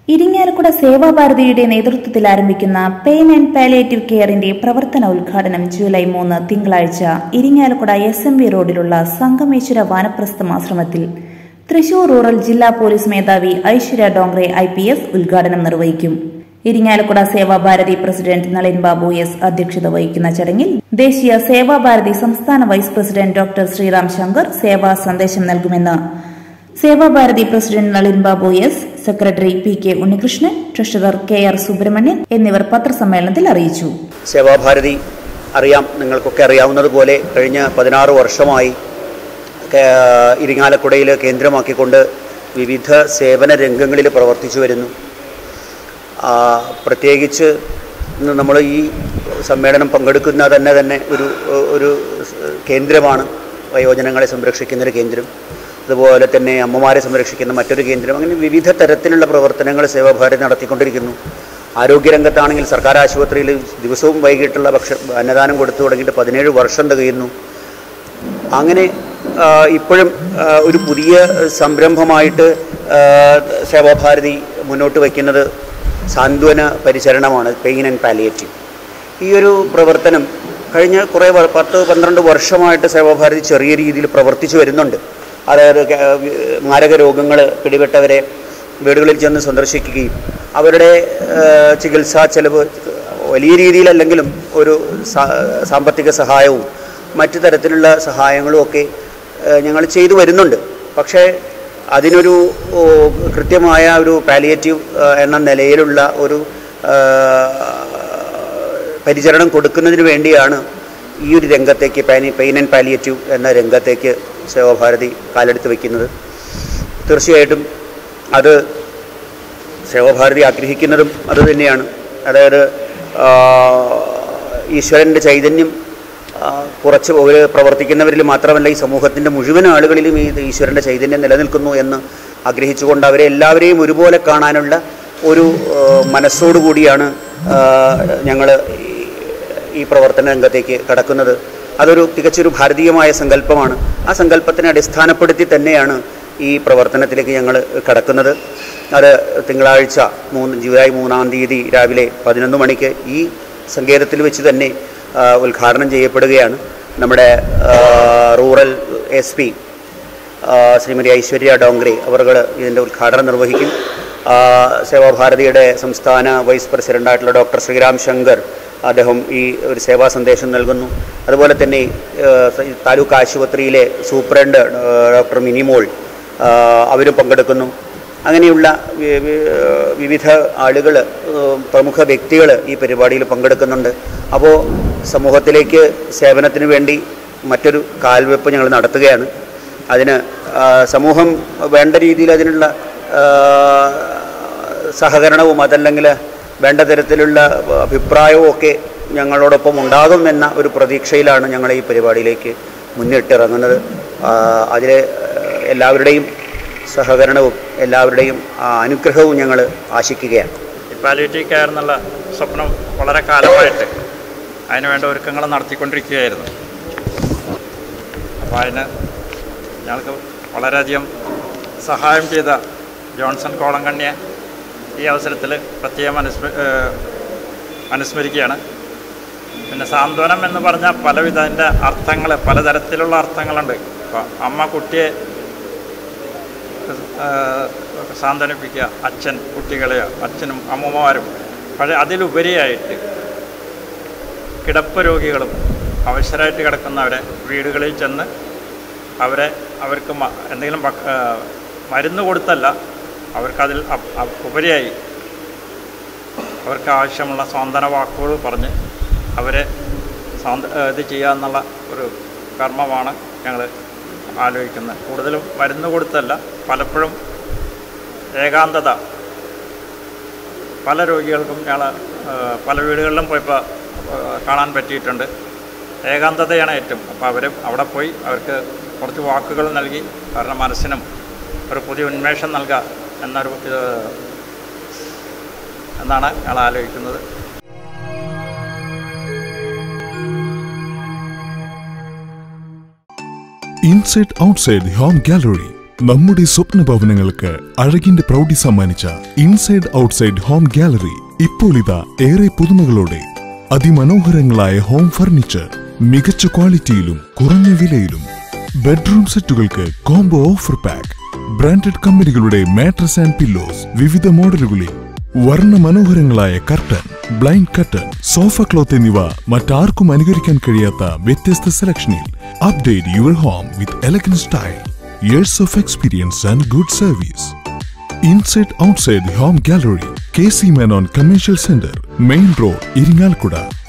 ഇരിങ്ങാലക്കുട സേവാഭാരതിയുടെ നേതൃത്വത്തിൽ ആരംഭിക്കുന്ന pain and palliative കെയറിന്റെ പ്രവർത്തന ഉദ്ഘാടനം ജൂലൈ മൂന്ന് തിങ്കളാഴ്ച ഇരിങ്ങാലക്കുട എസ് എം വി റോഡിലുള്ള സംഗമേശ്വര വാനപ്രസ്ഥമാശ്രമത്തിൽ തൃശൂർ റൂറൽ ജില്ലാ പോലീസ് മേധാവി Aishwarya Dongre I P S ഉദ്ഘാടനം നിർവഹിക്കും ഇരിങ്ങാലക്കുട സേവാഭാരതി പ്രസിഡന്റ് നളിൻ ബാബു എസ് അധ്യക്ഷത വഹിക്കുന്ന ചടങ്ങിൽ ദേശീയ സേവാഭാരതി സംസ്ഥാന vice president doctor Sriram Shankar സേവാ സന്ദേശം നൽകുമെന്ന് Sevabharathi president Nalin Babu S secretary P K Unnikrishnan treasurer K R Subramanian എന്നിവർ പത്രസമ്മേളനത്തിൽ അറിയിച്ചു സേവാഭാരതി അറിയാം നിങ്ങൾക്കൊക്കെ അറിയാവുന്നതുപോലെ കഴിഞ്ഞ പതിനാറ് വർഷമായി കേ- ഇരിങ്ങാലക്കുടയിൽ കേന്ദ്രമാക്കിക്കൊണ്ട് വിവിധ സേവന രംഗങ്ങളിൽ പ്രവർത്തിച്ചു വരുന്നു ആ, പ്രത്യേകിച്ച് ഇന്ന് നമ്മൾ ഈ സമ്മേളനം പങ്കെടുക്കുന്ന തന്നെ തന്നെ ഒരു ഒരു കേന്ദ്രമാണ് വയോജനങ്ങളെ സംരക്ഷിക്കുന്ന ഒരു കേന്ദ്രം അതുപോലെ തന്നെ അമ്മമാരെ സംരക്ഷിക്കുന്ന മറ്റൊരു കേന്ദ്രം അങ്ങനെ വിവിധ തരത്തിലുള്ള പ്രവർത്തനങ്ങൾ സേവാഭാരതി നടത്തിക്കൊണ്ടിരിക്കുന്നു ആരോഗ്യരംഗത്താണെങ്കിൽ സർക്കാർ ആശുപത്രിയിൽ ദിവസവും വൈകിട്ടുള്ള ഭക്ഷ അന്നദാനം കൊടുത്തു തുടങ്ങിയിട്ട് പതിനേഴ് വർഷം തികയുന്നു അങ്ങനെ ആ, ഇപ്പോഴും ആ, ഒരു പുതിയ സംരംഭമായിട്ട് ആ, സേവാഭാരതി മുന്നോട്ട് വയ്ക്കുന്നത് സാന്ത്വന പരിചരണമാണ് പെയിൻ ആൻഡ് പാലിയേറ്റീവ് ഈ ഒരു പ്രവർത്തനം കഴിഞ്ഞ കുറേ വ- പത്ത് പന്ത്രണ്ട് വർഷമായിട്ട് സേവാഭാരതി ചെറിയ രീതിയിൽ പ്രവർത്തിച്ചു വരുന്നുണ്ട് അതായത് ക- മാരക രോഗങ്ങൾ പിടിപെട്ടവരെ വീടുകളിൽ ചെന്ന് സന്ദർശിക്കുകയും അവരുടെ ആ, ചികിത്സാ ചെലവ് വലിയ രീതിയിലല്ലെങ്കിലും ഒരു സാ- സാമ്പത്തിക സഹായവും മറ്റു തരത്തിലുള്ള സഹായങ്ങളും ഒക്കെ ഞങ്ങൾ ചെയ്തു വരുന്നുണ്ട് പക്ഷേ അതിനൊരു ഓ, കൃത്യമായ ഒരു പാലിയേറ്റീവ് എന്ന നിലയിലുള്ള ഒരു ആ, പരിചരണം കൊടുക്കുന്നതിന് വേണ്ടിയാണ് ഈ ഒരു രംഗത്തേക്ക് പാനി പെയിൻ ആൻഡ് പാലിയേറ്റീവ് എന്ന രംഗത്തേക്ക് സേവാഭാരതി കാലെടുത്ത് വയ്ക്കുന്നത് തീർച്ചയായിട്ടും അത് സേവാഭാരതി ആഗ്രഹിക്കുന്നതും അത് തന്നെയാണ് അതായത് ആ, ഈശ്വരൻ്റെ ചൈതന്യം ആ, കുറച്ച് ഒരു പ്രവർത്തിക്കുന്നവരിൽ മാത്രമല്ല ഈ സമൂഹത്തിൻ്റെ മുഴുവൻ ആളുകളിലും ഈ ഈശ്വരൻ്റെ ചൈതന്യം നിലനിൽക്കുന്നു എന്ന് ആഗ്രഹിച്ചുകൊണ്ട് അവരെ എല്ലാവരെയും ഒരുപോലെ കാണാനുള്ള ഒരു ആ, മനസ്സോടുകൂടിയാണ് ഞങ്ങൾ ഈ പ്രവർത്തന രംഗത്തേക്ക് കടക്കുന്നത് അതൊരു തികച്ചൊരു ഭാരതീയമായ സങ്കല്പമാണ് ആ സങ്കല്പത്തിനെ അടിസ്ഥാനപ്പെടുത്തി തന്നെയാണ് ഈ പ്രവർത്തനത്തിലേക്ക് ഞങ്ങൾ കടക്കുന്നത് അത് തിങ്കളാഴ്ച മൂന്ന് ജൂലൈ മൂന്നാം തീയതി രാവിലെ പതിനൊന്ന് മണിക്ക് ഈ സങ്കേതത്തിൽ വെച്ച് തന്നെ ആ, ഉദ്ഘാടനം ചെയ്യപ്പെടുകയാണ് നമ്മുടെ ആ, rural S P Shrimati Aishwarya Dongre അവർ ഇതിൻ്റെ ഉദ്ഘാടനം നിർവഹിക്കും ആ, സേവാഭാരതിയുടെ സംസ്ഥാന വൈസ് പ്രസിഡൻ്റായിട്ടുള്ള ഡോക്ടർ ശ്രീറാം ശങ്കർ അദ്ദേഹം ഈ ഒരു സേവാ സന്ദേശം നൽകുന്നു അതുപോലെ തന്നെ ആ, ഈ താലൂക്ക് ആശുപത്രിയിലെ സൂപ്രണ്ട് ആ, ഡോക്ടർ മിനിമോൾ ആ, അവരും പങ്കെടുക്കുന്നു അങ്ങനെയുള്ള വി- വി- വിവിധ ആളുകൾ പ്രമുഖ വ്യക്തികൾ ഈ പരിപാടിയിൽ പങ്കെടുക്കുന്നുണ്ട് അപ്പോൾ സമൂഹത്തിലേക്ക് സേവനത്തിന് വേണ്ടി മറ്റൊരു കാൽവെപ്പ് ഞങ്ങൾ നടത്തുകയാണ് അതിന് ആ, സമൂഹം വേണ്ട രീതിയിൽ അതിനുള്ള ആ, സഹകരണവും അതല്ലെങ്കിൽ വേണ്ട തരത്തിലുള്ള അഭിപ്രായവും ഒക്കെ ഞങ്ങളോടൊപ്പം ഉണ്ടാകും എന്ന ഒരു പ്രതീക്ഷയിലാണ് ഞങ്ങൾ ഈ പരിപാടിയിലേക്ക് മുന്നിട്ടിറങ്ങുന്നത് അതിൽ എല്ലാവരുടെയും സഹകരണവും എല്ലാവരുടെയും ആ, അനുഗ്രഹവും ഞങ്ങൾ ആശിക്കുകയാണ് ഈ പാലിയേറ്റീവ് കെയർ എന്നുള്ള സ്വപ്നം വളരെ കാലമായിട്ട് അതിനുവേണ്ട ഒരുക്കങ്ങൾ നടത്തിക്കൊണ്ടിരിക്കുകയായിരുന്നു അപ്പോൾ അതിന് ഞങ്ങൾക്ക് വളരെയധികം സഹായം ചെയ്ത ജോൺസൺ കോളങ്കണ്ണിയെ ഈ അവസരത്തിൽ പ്രത്യേകം അനുസ്മ ഏഹ് അനുസ്മരിക്കുകയാണ് പിന്നെ സാന്ത്വനം എന്ന് പറഞ്ഞാൽ പലവിധ അതിൻ്റെ അർത്ഥങ്ങൾ പലതരത്തിലുള്ള അർത്ഥങ്ങളുണ്ട് ഇപ്പോൾ അമ്മ കുട്ടിയെ ഏഹ് സാന്ത്വനിപ്പിക്കുക അച്ഛൻ കുട്ടികളെയോ അച്ഛനും അമ്മമാരും പക്ഷേ അതിലുപരിയായിട്ട് കിടപ്പ് രോഗികളും അവശരായിട്ട് കിടക്കുന്നവരെ വീടുകളിൽ ചെന്ന് അവരെ അവർക്ക് മ- എന്തെങ്കിലും ഭക്ഷ- ഏഹ് മരുന്ന് കൊടുത്തല്ല അവർക്കതിൽ അപ്- അപ്- ഉപരിയായി അവർക്ക് ആവശ്യമുള്ള സ്വാന്തന വാക്കുകൾ പറഞ്ഞ് അവരെ സ്വാന്ത ഏഹ് ഇത് ചെയ്യുക എന്നുള്ള ഒരു കർമ്മമാണ് ഞങ്ങൾ ആലോചിക്കുന്നത് കൂടുതലും മരുന്ന് കൊടുത്തല്ല പലപ്പോഴും ഏകാന്തത പല രോഗികൾക്കും ഞങ്ങൾ പല വീടുകളിലും പോയപ്പോൾ ഏഹ് കാണാൻ പറ്റിയിട്ടുണ്ട് ഏകാന്തതയാണ് ഏറ്റവും അപ്പോൾ അവർ അവിടെ പോയി അവർക്ക് കുറച്ച് വാക്കുകൾ നൽകി അവരുടെ മനസ്സിനും ഒരു പുതിയ ഉന്മേഷം നൽകുക എന്നൊരു ഇത് എന്നാണ് ഞങ്ങൾ ആലോചിക്കുന്നത് Inside Outside Home Gallery നമ്മുടെ സ്വപ്ന ഭവനങ്ങൾക്ക് അഴകിന്റെ പ്രൗഢി സമ്മാനിച്ച ഇൻസൈഡ് ഔട്ട്സൈഡ് ഹോം ഗാലറി ഇപ്പോൾ ഇതാ ഏറെ പുതുമകളോടെ അതിമനോഹരങ്ങളായ ഹോം ഫർണിച്ചർ മികച്ച ക്വാളിറ്റിയിലും കുറഞ്ഞ വിലയിലും ബെഡ്റൂം സെറ്റുകൾക്ക് കോംബോ ഓഫർ പാക്ക് ബ്രാൻഡഡ് കമ്പനികളുടെ മാട്രസ് ആൻഡ് പില്ലോസ് വിവിധ മോഡലുകളിൽ വർണ്ണ മനോഹരങ്ങളായ curtain blind curtain sofa cloth എന്നിവ മറ്റാർക്കും അനുകരിക്കാൻ കഴിയാത്ത വ്യത്യസ്ത സെലക്ഷനിൽ update your home with elegant style years of experience and good service inside outside home gallery K C Menon commercial centre main road Irinjalakuda